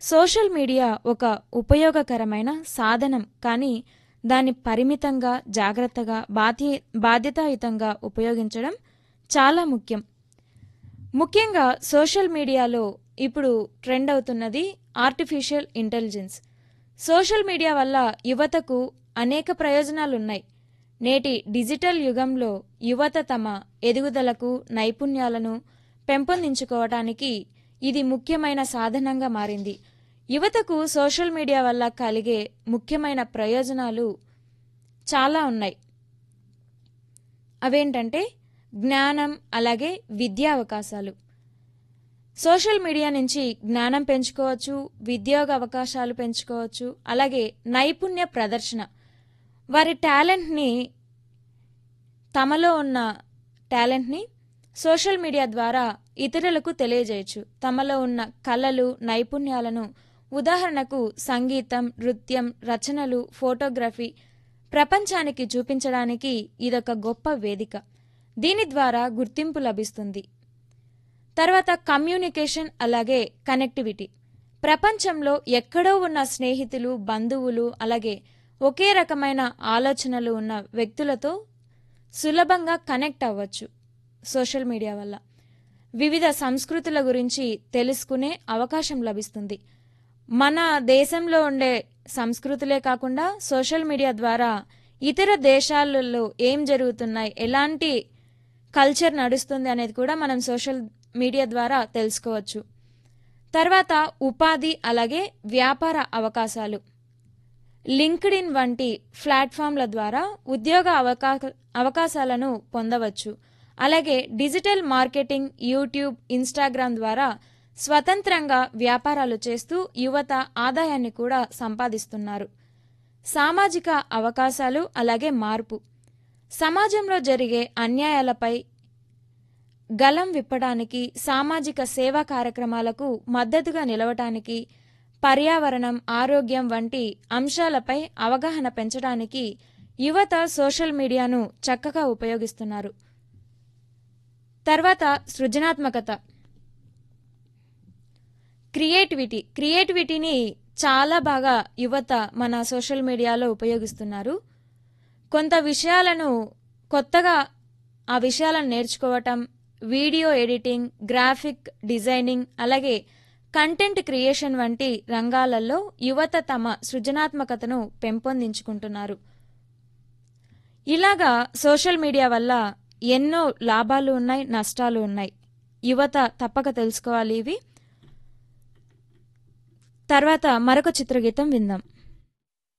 social media ఒక ఉపయోగకరమైన సాధనం కానీ దాన్ని పరిమితంగా జాగ్రత్తగా బాధ్య బాధ్యతాయుతంగా ఉపయోగించడం చాలా ముఖ్యం ముఖ్యంగా సోషల్ మీడియాలో ఇప్పుడు ట్రెండ్ అవుతున్నది ఆర్టిఫిషియల్ ఇంటెలిజెన్స్ సోషల్ మీడియా వల్ల యువతకు అనేక ప్రయోజనాలున్నాయి నేటి డిజిటల్ యుగంలో యువత తమ ఎదుగుదలకు నైపుణ్యాలను పెంపొందించుకోవడానికి ఇది ముఖ్యమైన సాధనంగా మారింది యువతకు సోషల్ మీడియా వల్ల కలిగే ముఖ్యమైన ప్రయోజనాలు చాలా ఉన్నాయి అవేంటంటే జ్ఞానం అలాగే విద్యా అవకాశాలు సోషల్ మీడియా నుంచి జ్ఞానం పెంచుకోవచ్చు ఉద్యోగ అవకాశాలు పెంచుకోవచ్చు అలాగే నైపుణ్య ప్రదర్శన వారి టాలెంట్ని తమలో ఉన్న టాలెంట్ని సోషల్ మీడియా ద్వారా ఇతరులకు తెలియజేయచ్చు తమలో ఉన్న కళలు నైపుణ్యాలను ఉదాహరణకు సంగీతం నృత్యం రచనలు ఫోటోగ్రఫీ ప్రపంచానికి చూపించడానికి ఇదొక గొప్ప వేదిక దీని ద్వారా గుర్తింపు లభిస్తుంది తర్వాత కమ్యూనికేషన్ అలాగే కనెక్టివిటీ ప్రపంచంలో ఎక్కడో ఉన్న స్నేహితులు బంధువులు అలాగే ఒకే రకమైన ఆలోచనలు ఉన్న వ్యక్తులతో సులభంగా కనెక్ట్ అవ్వచ్చు సోషల్ మీడియా వల్ల వివిధ సంస్కృతుల గురించి తెలుసుకునే అవకాశం లభిస్తుంది మన దేశంలో ఉండే సంస్కృతులే కాకుండా సోషల్ మీడియా ద్వారా ఇతర దేశాలలో ఏం జరుగుతున్నాయి ఎలాంటి కల్చర్ నడుస్తుంది అనేది కూడా మనం సోషల్ మీడియా ద్వారా తెలుసుకోవచ్చు తర్వాత ఉపాధి అలాగే వ్యాపార అవకాశాలు లింక్డ్ ఇన్ వంటి ప్లాట్ఫామ్ల ద్వారా ఉద్యోగ అవకా అవకాశాలను పొందవచ్చు అలాగే డిజిటల్ మార్కెటింగ్ యూట్యూబ్ ఇన్స్టాగ్రామ్ ద్వారా స్వతంత్రంగా వ్యాపారాలు చేస్తూ యువత ఆదాయాన్ని కూడా సంపాదిస్తున్నారు సామాజిక అవకాశాలు అలాగే మార్పు సమాజంలో జరిగే అన్యాయాలపై గలం విప్పడానికి సామాజిక సేవా కార్యక్రమాలకు మద్దతుగా నిలవటానికి పర్యావరణం ఆరోగ్యం వంటి అంశాలపై అవగాహన పెంచడానికి యువత సోషల్ మీడియాను చక్కగా ఉపయోగిస్తున్నారు తర్వాత సృజనాత్మకత క్రియేటివిటీ క్రియేటివిటీని చాలా బాగా యువత మన సోషల్ మీడియాలో ఉపయోగిస్తున్నారు కొంత విషయాలను కొత్తగా ఆ విషయాలను నేర్చుకోవటం వీడియో ఎడిటింగ్ గ్రాఫిక్ డిజైనింగ్ అలాగే కంటెంట్ క్రియేషన్ వంటి రంగాలలో యువత తమ సృజనాత్మకతను పెంపొందించుకుంటున్నారు ఇలాగా సోషల్ మీడియా వల్ల ఎన్నో లాభాలు ఉన్నాయి నష్టాలు ఉన్నాయి యువత తప్పక తెలుసుకోవాలి ఇవి తర్వాత మరొక చిత్రగీతం విందాం